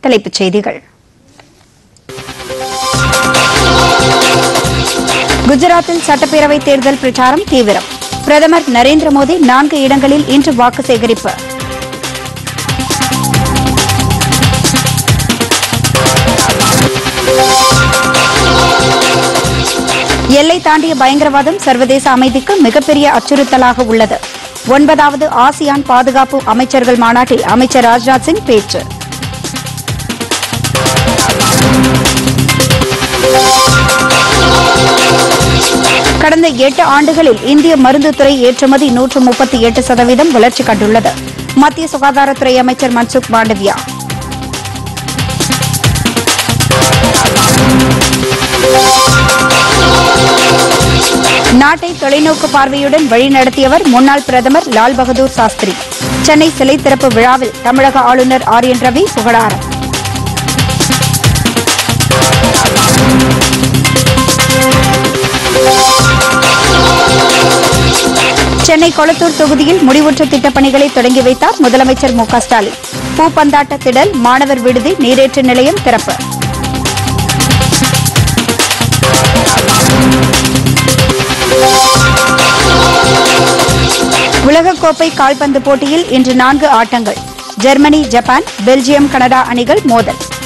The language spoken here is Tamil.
தலைப்புச் செய்திகள் குஜராத்தில் சட்டப்பேரவை தேர்தல் பிரச்சாரம் தீவிரம் பிரதமர் நரேந்திர மோடி நான்கு இடங்களில் இன்று வாக்கு சேகரிப்பு எல்லை தாண்டிய பயங்கரவாதம் சர்வதேச அமைதிக்கு மிகப்பெரிய அச்சுறுத்தலாக உள்ளது ஒன்பதாவது ஆசியான் பாதுகாப்பு அமைச்சர்கள் மாநாட்டில் அமைச்சர் ராஜ்நாத் சிங் பேச்சு கடந்த எட்டு ஆண்டுகளில் இந்திய மருந்துத்துறை ஏற்றுமதி நூற்று முப்பத்தி எட்டு சதவீதம் வளர்ச்சி கண்டுள்ளது மத்திய சுகாதாரத்துறை அமைச்சர் மன்சுக் மாண்டவியா நாட்டை தொலைநோக்கு பார்வையுடன் வழிநடத்தியவர் முன்னாள் பிரதமர் லால் பகதூர் சாஸ்திரி சென்னை சிலை திறப்பு விழாவில் தமிழக ஆளுநர் ஆர் என் ரவி புகழாரம் சென்னை கொளத்தூர் தொகுதியில் முடிவுற்ற திட்டப்பணிகளை தொடங்கி வைத்தார் முதலமைச்சர் மு க ஸ்டாலின் பூப்பந்தாட்ட திடல் மாணவர் விடுதி நீரேற்று நிலையம் திறப்பு உலகக்கோப்பை கால்பந்து போட்டியில் இன்று நான்கு ஆட்டங்கள் ஜெர்மனி ஜப்பான் பெல்ஜியம் கனடா அணிகள் மோதல்